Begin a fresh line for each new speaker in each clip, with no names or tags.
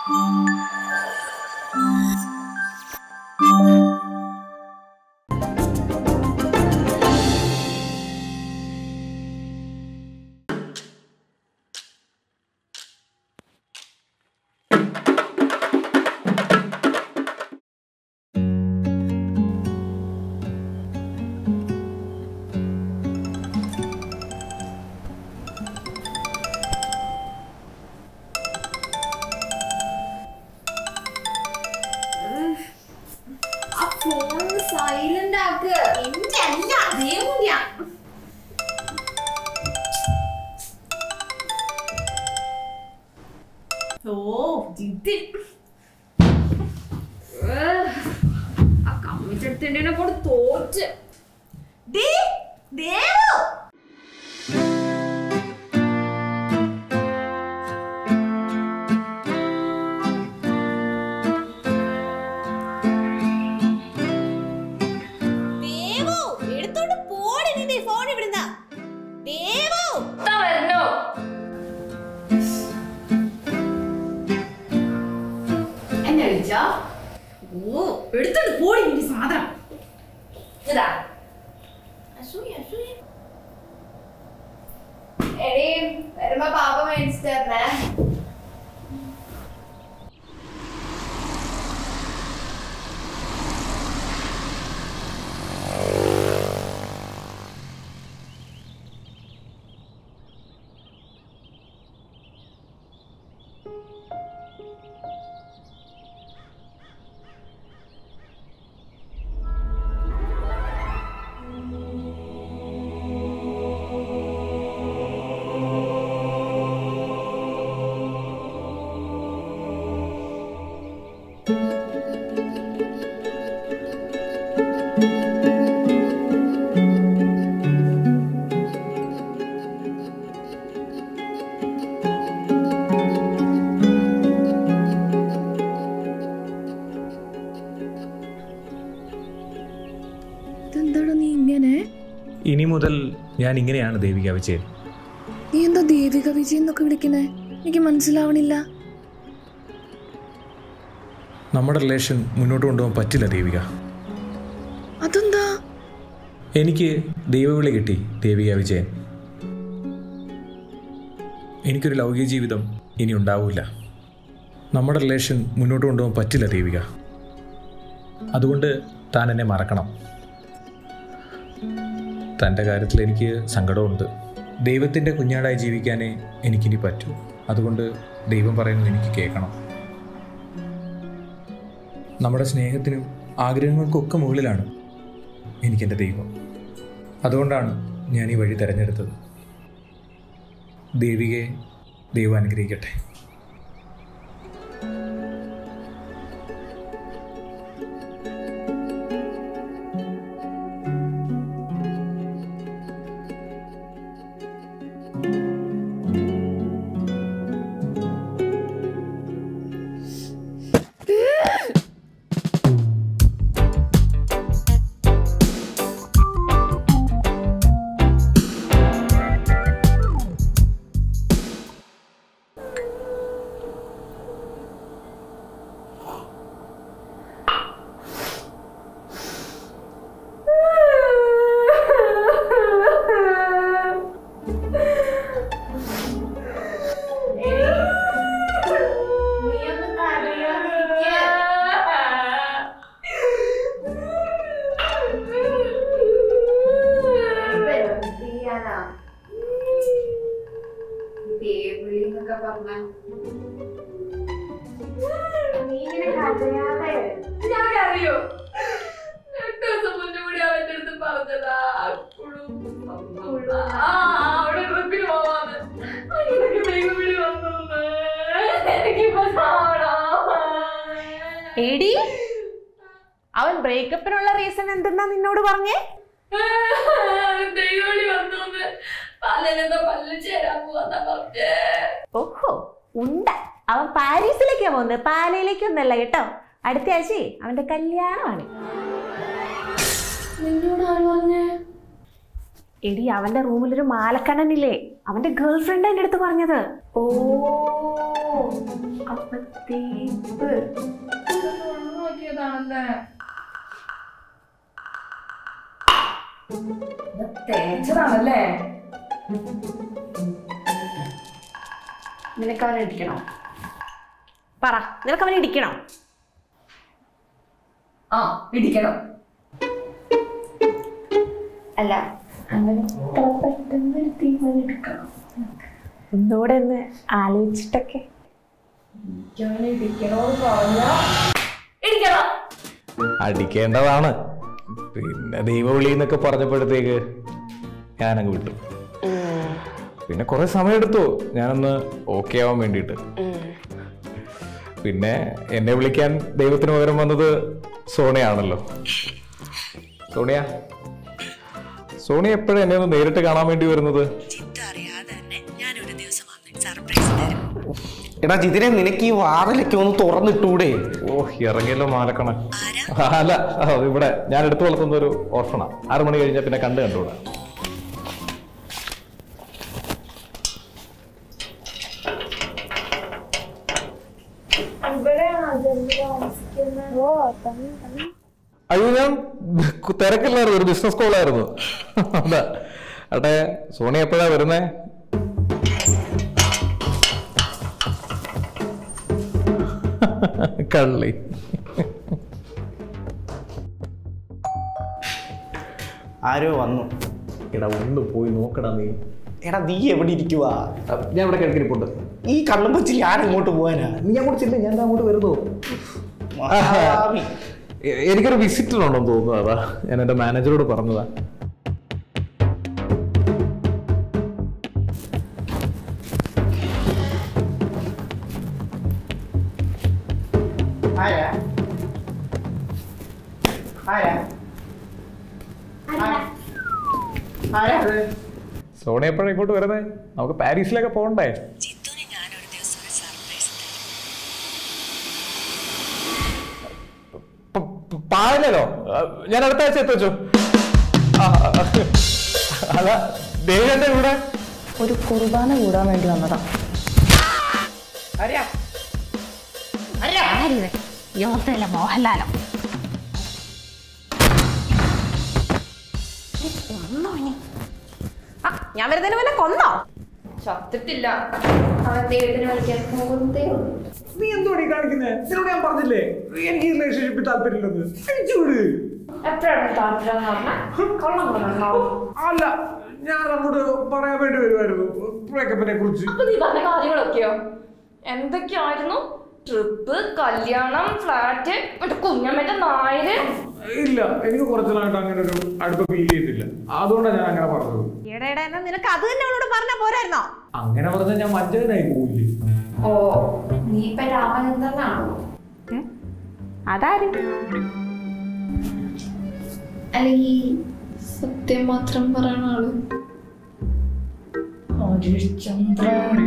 ആ phone silent ആക്ക്
എന്റെ അല്ല ദേവുവിന്റെയാ. ഓ ജിതി
ആ കമ്മിച്ചെടുത്തിനെ കൊണ്ട് തോറ്റ്
ദേ, ദേവു ദേവു എടുത്തോണ്ട് പോടി നിന്റെ ഫോൺ ഇവിടുന്ന് ദേവു
വരുന്നു എന്നെ വിളിച്ചോ
ഓ എടുത്തോണ്ട് പോടി നിന്റെ സാധനം
ഇതാ
അസൂയ അസൂയ
എടീ വരുമ്പോ പാപ്പ മേടിച്ചു തരണേ
ഇതെന്താടാ നീ ഇങ്ങനെ
ഇനി മുതൽ ഞാൻ ഇങ്ങനെയാണ് ദേവിക വിജയൻ
നീ എന്താ ദേവിക വിജയൻ എന്നൊക്കെ വിളിക്കുന്നേ എനിക്ക് മനസ്സിലാവണില്ല
നമ്മുടെ റിലേഷൻ മുന്നോട്ട് കൊണ്ടുപോകാൻ പറ്റില്ല ദേവിക
അതെന്താ
എനിക്ക് ദൈവവിളി കിട്ടി ദേവിക വിജയൻ എനിക്കൊരു ലൗകിക ജീവിതം ഇനി ഉണ്ടാവില്ല നമ്മുടെ റിലേഷൻ മുന്നോട്ട് കൊണ്ടുപോകാൻ പറ്റില്ല ദേവിക അതുകൊണ്ട് താൻ എന്നെ മറക്കണം തൻ്റെ കാര്യത്തിൽ എനിക്ക് സങ്കടമുണ്ട് ദൈവത്തിൻ്റെ കുഞ്ഞാടായി ജീവിക്കാനേ എനിക്കിനി പറ്റൂ അതുകൊണ്ട് ദൈവം പറയുന്നത് എനിക്ക് കേൾക്കണം നമ്മുടെ സ്നേഹത്തിനും ആഗ്രഹങ്ങൾക്കൊക്കെ മുകളിലാണ് എനിക്കെൻ്റെ ദൈവം അതുകൊണ്ടാണ് ഞാൻ ഈ വഴി തിരഞ്ഞെടുത്തത് ദേവികയെ ദൈവം അനുഗ്രഹിക്കട്ടെ
നീ ഒന്ന് കരയാതിരിക്ക്. ഇപ്പൊ എന്ത് ചെയ്യാനാ? ദേവിളി എന്നൊക്കെ പറഞ്ഞ നീ ഇങ്ങനെ കരയാതെ ഞാൻ അറിയോ രണ്ടു ദിവസം മുന്നേ കൂടി അവന്റെ അടുത്ത് പറഞ്ഞതാ അക്കുളും ആ അവിടെ ട്രിപ്പിന് പോവാന്ന് അതിനൊക്കെ ദൈവവിളി വന്നു എനിക്കിപ്പോ കാണാം
എടി അവൻ ബ്രേക്കപ്പിനുള്ള റീസൺ എന്തെന്നാ നിന്നോട് പറഞ്ഞേ
ദൈവവിളി വന്നു പല്ലെന്താ പല്ല് ചേരാൻ പോവാന്നാ പറഞ്ഞേ
ഓഹോ ഉണ്ട അവൻ പാരീസിലേക്കാ പോകുന്നത് പാലയിലേക്കൊന്നല്ല കേട്ടോ അടുത്ത ആഴ്ച അവന്റെ കല്യാണമാണ്
നിന്നോട് ആര് പറഞ്ഞേ
എടി അവന്റെ റൂമിലൊരു മാലക്കണ്ണനില്ലേ അവന്റെ ഗേൾ ഫ്രണ്ട് എൻ്റെ അടുത്ത് പറഞ്ഞത്
ഓ അപ്പൊ
അപ്പത്തേപ്പ്
നോക്കിയതാണല്ലേ തേച്ചതാണല്ലേ
നിനക്ക് അവനെ ഇടിക്കണോ പറ നിനക്ക് അവനെ ഇടിക്കണോ
ആ ഇടിക്കണം
അല്ല അങ്ങനെ ഇത്ര പെട്ടെന്ന് ഒരു തീരുമാനം എടുക്കണം ഒന്നുകൂടെ ഒന്ന് ആലോചിച്ചിട്ടൊക്കെ
എനിക്കവനെ ഇടിക്കണോന്ന് പറഞ്ഞാ ഇടിക്കണം
അടിക്കേണ്ടതാണ് പിന്നെ ദൈവവിളി എന്നൊക്കെ പറഞ്ഞപ്പോഴത്തേക്ക് ഞാനങ്ങ് വിട്ടു പിന്നെ കുറെ സമയം എടുത്തു ഞാനൊന്ന് ഓക്കെ ആവാൻ വേണ്ടിയിട്ട് പിന്നെ എന്നെ വിളിക്കാൻ ദൈവത്തിന് പകരം വന്നത് സോണിയാണല്ലോ സോണിയ സോണിയ എപ്പോഴും എന്നെ ഒന്ന് നേരിട്ട് കാണാൻ വേണ്ടി വരുന്നത്
എടാ ജിതിനെ നിനക്ക് ഈ വാതിലൊക്കെ ഒന്ന് തുറന്നിട്ടൂടെ
ഓ ഇറങ്ങിയല്ലോ മാലക്കണ അല്ല അത് ഇവിടെ ഞാൻ എടുത്തു വളർത്തുന്ന ഒരു ഓർഫണ ആറു മണി കഴിഞ്ഞാൽ പിന്നെ കണ്ട് കണ്ടുകൂടാ അയ്യോ ഞാൻ തിരക്കില്ലായിരുന്നു ഒരു ബിസിനസ് കോളായിരുന്നു അതാ അട്ടെ സോണി എപ്പോഴാ വരുന്നേ കള്ളി
ആരോ വന്നു
എടാ ഒന്ന് പോയി നോക്കടാ നീ
എടാ നീ എവിടെ ഇരിക്കുവാ
ഞാൻ ഇവിടെ കിടക്കിരിപ്പുണ്ട്
ഈ കണ്ണും വെച്ച് ഞാൻ എങ്ങോട്ട് പോവാനാ
നീ അങ്ങോട്ട് ചെല്ലേ ഞാൻ ദാ അങ്ങോട്ട് വരുന്നു
മഹാവി.
എ- എനിക്കൊരു വിസിറ്റർ ഉണ്ടെന്ന് തോന്നുന്നു അതാ ഞാൻ എൻ്റെ മാനേജറോട് പറഞ്ഞതാ
ആരാ ആരാ ആരാ അത്?
സോണി എപ്പോഴാണ് ഇങ്ങോട്ട് വരുന്നത് നമുക്ക് പാരീസിലൊക്കെ പോകണ്ടേ പ- പ- പാലോ ഞാൻ അടുത്ത ആഴ്ച എത്തിച്ചു അല്ല ദേവന്റെ കൂടെ
ഒരു കുർബാന കൂടാൻ വേണ്ടി വന്നതാ
ആരാ
ആരിവൻ യോർത്തല്ല മോഹൻലാലോ കൊന്നോ ഇനി ആ ഞാൻ വരുന്നതിന് മുന്നേ കൊന്നോ
ചത്തിട്ടില്ല അവൻ ദൈവത്തിന് വിളിക്കാൻ പോകുന്നതേ ഉള്ളൂ
നീ എന്തോടി കാണിക്കുന്നേ നിന്നോട് ഞാൻ പറഞ്ഞില്ലേ എനിക്ക് ഈ റിലേഷൻഷിപ്പിൽ താല്പര്യമില്ലെന്ന് അടിച്ചുവിട്
എപ്പോഴാണ് താല്പര്യം എന്ന് പറഞ്ഞാൽ കള്ളം പറഞ്ഞോ
അല്ല ഞാൻ അങ്ങോട്ട് പറയാൻ വേണ്ടി വരുമായിരുന്നു ബ്രേക്കപ്പിനെ കുറിച്ച്
അപ്പൊ നീ പറഞ്ഞ കാര്യങ്ങളൊക്കെയോ എന്തൊക്കെയായിരുന്നു ട്രിപ്പ് കല്യാണം ഫ്ലാറ്റ് മറ്റേ കുഞ്ഞമ്മന്റെ നായര്
ഇല്ല എനിക്ക് കുറച്ച് നാളായിട്ട് അങ്ങനെ ഒരു അടുപ്പ് ഫീൽ ചെയ്തിട്ടില്ല അതുകൊണ്ടാണ് ഞാൻ അങ്ങനെ പറഞ്ഞത്
എടാ എന്നാ നിനക്ക് അത് തന്നെ അവളോട് പറഞ്ഞാ പോരായിരുന്നോ
അങ്ങനെ പറഞ്ഞാൽ ഞാൻ മജ്ജനായി പോയില്ലേ
ഓ നീ ഇപ്പൊ രാമചന്ദ്രനാണോ
അതാര്
അല്ലെങ്കിൽ സത്യം മാത്രം പറയണ ആള് ഹരിശ്ചന്ദ്രൻ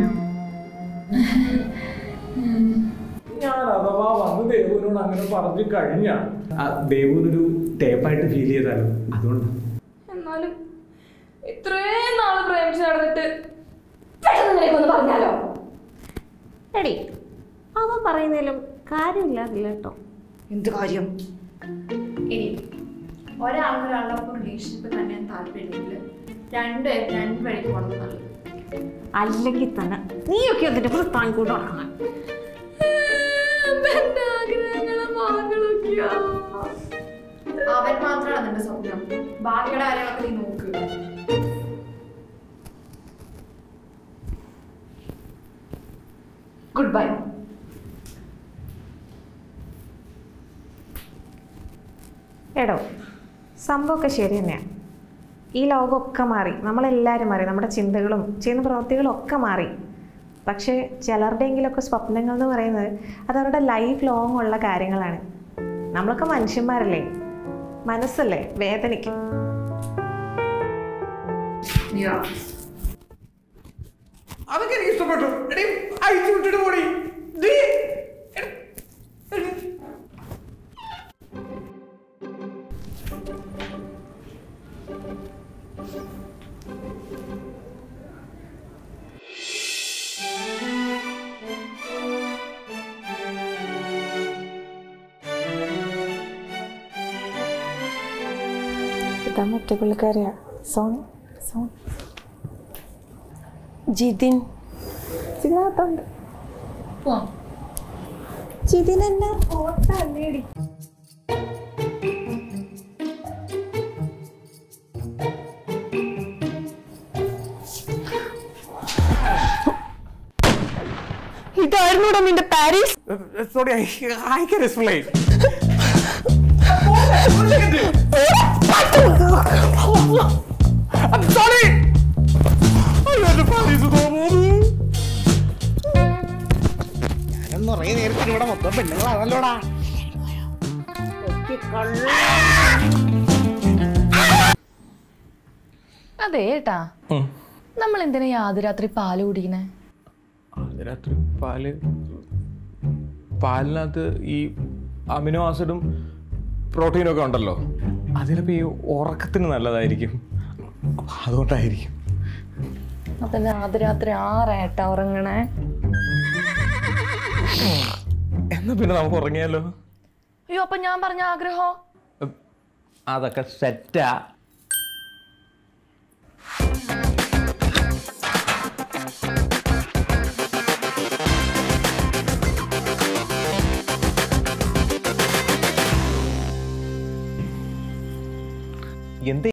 ഞാൻ അഥവാ വന്ന് ദേവുവിനോട് അങ്ങനെ പറഞ്ഞു കഴിഞ്ഞ ദേവുവിനൊരു ടേപ്പായിട്ട് ഫീൽ ചെയ്താലോ അതുകൊണ്ട്
എന്നാലും ഇത്രയും നാള് പ്രേമിച്ച് നടന്നിട്ട് പെട്ടെന്ന് നിനക്ക് ഒന്ന് പറഞ്ഞാലോ
എടി അവൻ പറയുന്നതിലും കാര്യമില്ലാതില്ല കേട്ടോ
എന്ത് കാര്യം ഇനി ഒരാൾക്ക് ഒരാളുടെ റിലേഷൻഷിപ്പ് തന്നെ താല്പര്യമില്ല രണ്ടുപേരും രണ്ട് വഴി പോകണം നല്ലത്
അല്ലെങ്കിൽ തന്നെ നീയൊക്കെ എന്നിട്ട് വൃത്താൻ കൂടെ നടക്കണം
അവൻ മാത്രമാണ് നിന്റെ സ്വപ്നം ബാക്കിയുടെ കാര്യങ്ങളൊക്കെ നീ നോക്ക് ഗുഡ് ബൈ
എടോ സംഭവമൊക്കെ ശരി തന്നെയാണ് ഈ ലോകമൊക്കെ മാറി നമ്മളെല്ലാവരും മാറി നമ്മുടെ ചിന്തകളും ചെയ്യുന്ന പ്രവൃത്തികളും ഒക്കെ മാറി പക്ഷേ ചിലരുടെയെങ്കിലുമൊക്കെ സ്വപ്നങ്ങൾ എന്ന് പറയുന്നത് അത് അവരുടെ ലൈഫ് ലോങ് ഉള്ള കാര്യങ്ങളാണ് നമ്മളൊക്കെ മനുഷ്യന്മാരല്ലേ മനസ്സല്ലേ വേദനിക്കും
അതൊക്കെ എനിക്ക് ഇഷ്ടപ്പെട്ടു എടീ അയച്ചു വിട്ടിട്ട് പോടി ദേ, എടാ, എടാ.
എടുക്കാൻ പറ്റിയ പുള്ളിക്കാരിയാ സോണി സോണി
ജിതിൻ
ഇതിനകത്തുണ്ട് ജിതിൻ എന്നെ ഓട്ടല്ലേടി
ഇതായിരുന്നോടാ നിന്റെ Paris
sorry I can explain sorry ഞാനൊന്നും അറിയ നേരത്തിന് ഇവിടെ മൊത്തം പെണ്ണുങ്ങളാണല്ലോടാ
അതെ ഏട്ടാ നമ്മൾ എന്തിനാ യാതൊരാത്രി പാല് കുടിക്കണേ
രാത്രി പാല് പാലിനകത്ത് ഈ അമിനോ ആസിഡും പ്രോട്ടീനും ഒക്കെ ഉണ്ടല്ലോ അതിനിപ്പോൾ ഈ ഉറക്കത്തിന് നല്ലതായിരിക്കും അതുകൊണ്ടായിരിക്കും
അപ്പൊ യാതൊരാത്രി ആറേട്ടാ ഉറങ്ങണേ
എന്നാ പിന്നെ നമുക്ക് ഉറങ്ങിയാലോ
അയ്യോ അപ്പൊ ഞാൻ പറഞ്ഞ ആഗ്രഹം
അതൊക്കെ സെറ്റാ